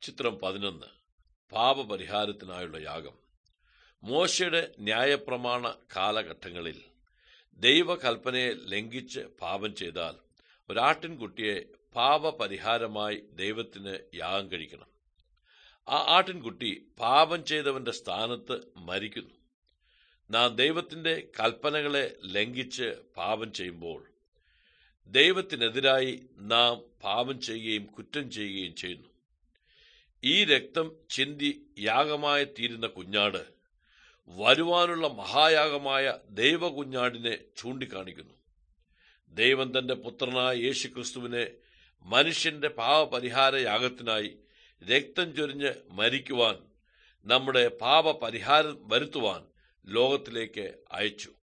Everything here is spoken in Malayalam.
ചിത്രം പതിനൊന്ന് പാപപരിഹാരത്തിനായുള്ള യാഗം മോശയുടെ ന്യായപ്രമാണ കാലഘട്ടങ്ങളിൽ ദൈവകൽപ്പനയെ ലംഘിച്ച് പാപം ചെയ്താൽ ഒരാട്ടിൻകുട്ടിയെ പാപപരിഹാരമായി ദൈവത്തിന് യാഗം കഴിക്കണം ആ ആട്ടിൻകുട്ടി പാപം ചെയ്തവന്റെ സ്ഥാനത്ത് മരിക്കുന്നു നാം ദൈവത്തിന്റെ കൽപ്പനകളെ ലംഘിച്ച് പാപം ചെയ്യുമ്പോൾ ദൈവത്തിനെതിരായി നാം പാപം ചെയ്യുകയും കുറ്റം ചെയ്യുകയും ചെയ്യുന്നു ഈ രക്തം ചിന്തി യാഗമായി തീരുന്ന കുഞ്ഞാട് വരുവാനുള്ള മഹായാഗമായ ദൈവകുഞ്ഞാടിനെ ചൂണ്ടിക്കാണിക്കുന്നു ദൈവം തന്റെ പുത്രനായ യേശു ക്രിസ്തുവിനെ മനുഷ്യന്റെ പാപപരിഹാര യാഗത്തിനായി രക്തം ചൊരിഞ്ഞ് മരിക്കുവാൻ നമ്മുടെ പാപപരിഹാരം വരുത്തുവാൻ ലോകത്തിലേക്ക് അയച്ചു